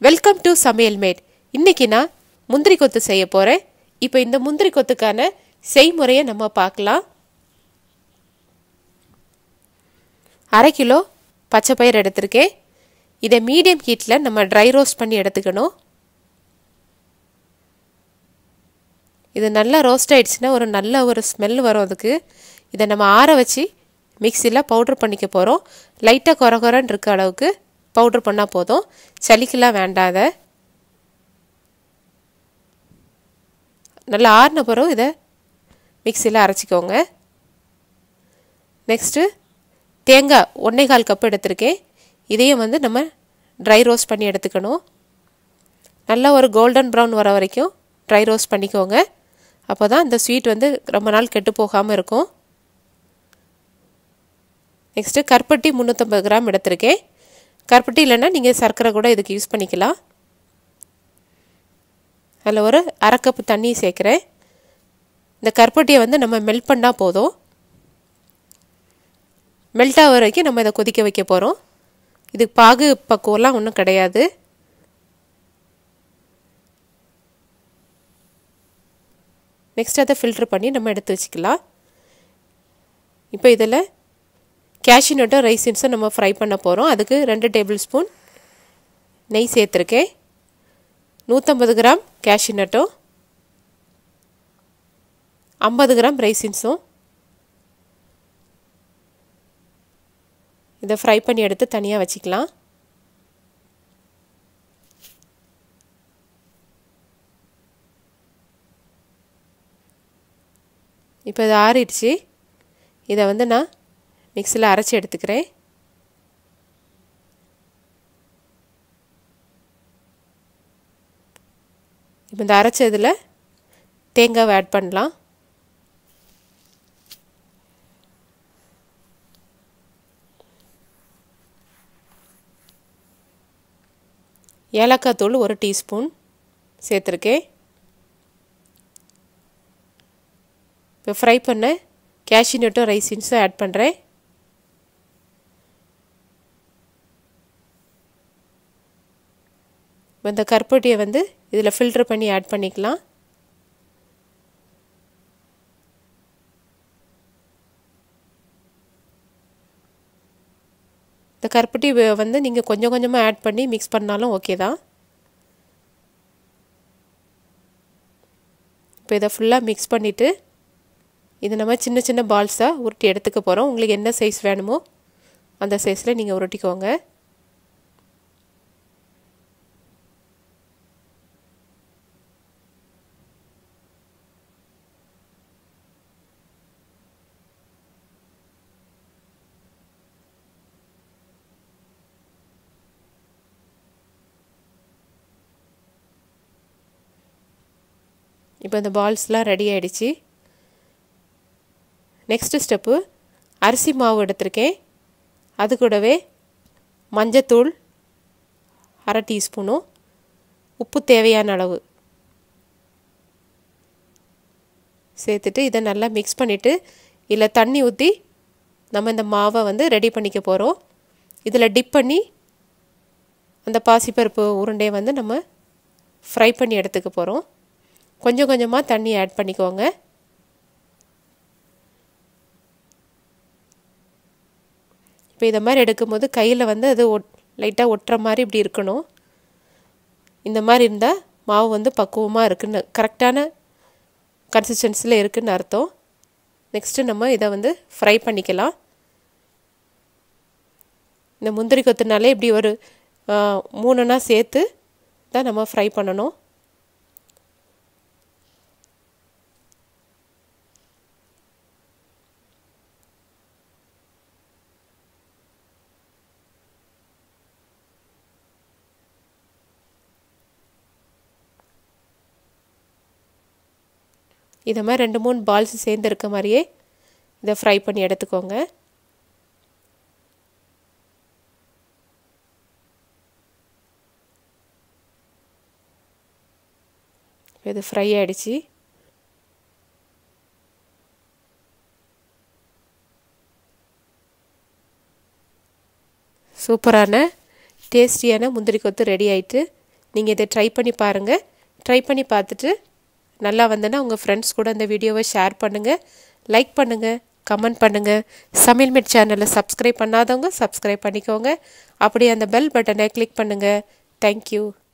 welcome to சமையல் mat இன்னைக்கு நான் முந்திரி கொத்து செய்ய போகிறேன் இப்போ இந்த முந்திரி கொத்துக்கான செய்முறையை நம்ம பார்க்கலாம் அரை கிலோ பச்சை பயிர் எடுத்திருக்கேன் இதை மீடியம் ஹீட்டில் நம்ம ட்ரை ரோஸ்ட் பண்ணி எடுத்துக்கணும் இது நல்லா ரோஸ்ட் ஆயிடுச்சுன்னா ஒரு நல்ல ஒரு ஸ்மெல் வரும் அதுக்கு இதை நம்ம ஆற வச்சு மிக்சியில் பவுட்ரு பண்ணிக்க போகிறோம் லைட்டாக குறை குறைன்னு இருக்க அளவுக்கு பவுட்ரு பண்ணால் போதும் சளிக்கெல்லாம் வேண்டாத நல்லா ஆறின பிறகு இதை மிக்சியில் அரைச்சிக்கோங்க நெக்ஸ்ட்டு தேங்காய் ஒன்றே கால் கப் எடுத்திருக்கேன் இதையும் வந்து நம்ம ட்ரை ரோஸ்ட் பண்ணி எடுத்துக்கணும் நல்லா ஒரு கோல்டன் ப்ரௌன் வர வரைக்கும் ட்ரை ரோஸ்ட் பண்ணிக்கோங்க அப்போ தான் இந்த ஸ்வீட் வந்து ரொம்ப நாள் கெட்டு போகாமல் இருக்கும் நெக்ஸ்ட்டு கருப்பட்டி முந்நூற்றம்பது கிராம் எடுத்திருக்கேன் கருப்பட்டி இல்லைன்னா நீங்கள் சர்க்கரை கூட இதுக்கு யூஸ் பண்ணிக்கலாம் அதில் ஒரு அரை கப்பு தண்ணி சேர்க்குறேன் இந்த கருப்பட்டியை வந்து நம்ம மெல்ட் பண்ணால் போதும் மெல்ட் ஆகிற வரைக்கும் நம்ம இதை கொதிக்க வைக்க போகிறோம் இது பாகு பக்குவம்லாம் ஒன்றும் கிடையாது நெக்ஸ்ட் அதை ஃபில்ட்ரு பண்ணி நம்ம எடுத்து வச்சுக்கலாம் இப்போ இதில் கேஷ்யூ நட்டும் ரைசின்ஸும் நம்ம ஃப்ரை பண்ண போகிறோம் அதுக்கு ரெண்டு டேபிள் ஸ்பூன் நெய் சேர்த்துருக்கேன் நூற்றம்பது கிராம் கேஷ்யூ நட்டும் ஐம்பது கிராம் ரைசின்ஸும் இதை ஃப்ரை பண்ணி எடுத்து தனியாக வச்சுக்கலாம் இப்போ இது ஆறிடுச்சு இதை வந்து நான் மிக்சியில் அரைச்சி எடுத்துக்கிறேன் இப்போ இந்த அரைச்சதில் தேங்காவை ஆட் பண்ணலாம் ஏலக்காய் தூள் ஒரு டீஸ்பூன் சேர்த்துருக்கேன் இப்போ ஃப்ரை பண்ண கேஷ்யூ நட்டும் ரைசின்ஸும் ஆட் பண்ணுறேன் இந்த கருப்பட்டியை வந்து இதில் ஃபில்ட்ரு பண்ணி ஆட் பண்ணிக்கலாம் இந்த கருப்பட்டி வந்து நீங்கள் கொஞ்சம் கொஞ்சமாக ஆட் பண்ணி மிக்ஸ் பண்ணாலும் ஓகே தான் இப்போ இதை ஃபுல்லாக மிக்ஸ் பண்ணிவிட்டு இது நம்ம சின்ன சின்ன பால்ஸாக உருட்டி எடுத்துக்க போகிறோம் உங்களுக்கு என்ன சைஸ் வேணுமோ அந்த சைஸில் நீங்கள் உருட்டிக்கோங்க இப்போ இந்த பால்ஸ்லாம் ரெடி ஆகிடுச்சு நெக்ஸ்ட்டு ஸ்டெப்பு அரிசி மாவு எடுத்திருக்கேன் அது கூடவே மஞ்சத்தூள் அரை டீஸ்பூனும் உப்பு தேவையான அளவு சேர்த்துட்டு இதை நல்லா மிக்ஸ் பண்ணிவிட்டு இதில் தண்ணி ஊற்றி நம்ம இந்த மாவை வந்து ரெடி பண்ணிக்க போகிறோம் இதில் டிப் பண்ணி அந்த பாசிப்பருப்பு உருண்டையை வந்து நம்ம ஃப்ரை பண்ணி எடுத்துக்க போகிறோம் கொஞ்சம் கொஞ்சமாக தண்ணி ஆட் பண்ணிக்கோங்க இப்போ இதை மாதிரி எடுக்கும்போது கையில் வந்து அது ஒட் லைட்டாக ஒட்டுற மாதிரி இப்படி இருக்கணும் இந்த மாதிரி இருந்தால் மாவு வந்து பக்குவமாக இருக்குன்னு கரெக்டான கன்சிஸ்டன்சியில் இருக்குன்னு அர்த்தம் நெக்ஸ்ட்டு நம்ம இதை வந்து ஃப்ரை பண்ணிக்கலாம் இந்த முந்திரி கொத்துனாலே இப்படி ஒரு மூணுனா சேர்த்து தான் நம்ம ஃப்ரை பண்ணணும் இதை மாதிரி ரெண்டு மூணு பால்ஸ் சேர்ந்து இருக்க மாதிரியே இதை ஃப்ரை பண்ணி எடுத்துக்கோங்க இது ஃப்ரை ஆகிடுச்சு சூப்பரான டேஸ்டியான முந்திரி கொத்து ரெடி ஆயிட்டு நீங்கள் இதை ட்ரை பண்ணி பாருங்கள் ட்ரை பண்ணி பார்த்துட்டு நல்லா வந்தேன்னா உங்கள் ஃப்ரெண்ட்ஸ் கூட அந்த வீடியோவை ஷேர் பண்ணுங்கள் லைக் பண்ணுங்கள் கமெண்ட் பண்ணுங்கள் சமையல்மேட் சேனலை சப்ஸ்கிரைப் பண்ணாதவங்க சப்ஸ்கிரைப் பண்ணிக்கோங்க அப்படியே அந்த பெல் பட்டனை கிளிக் பண்ணுங்கள் தேங்க்யூ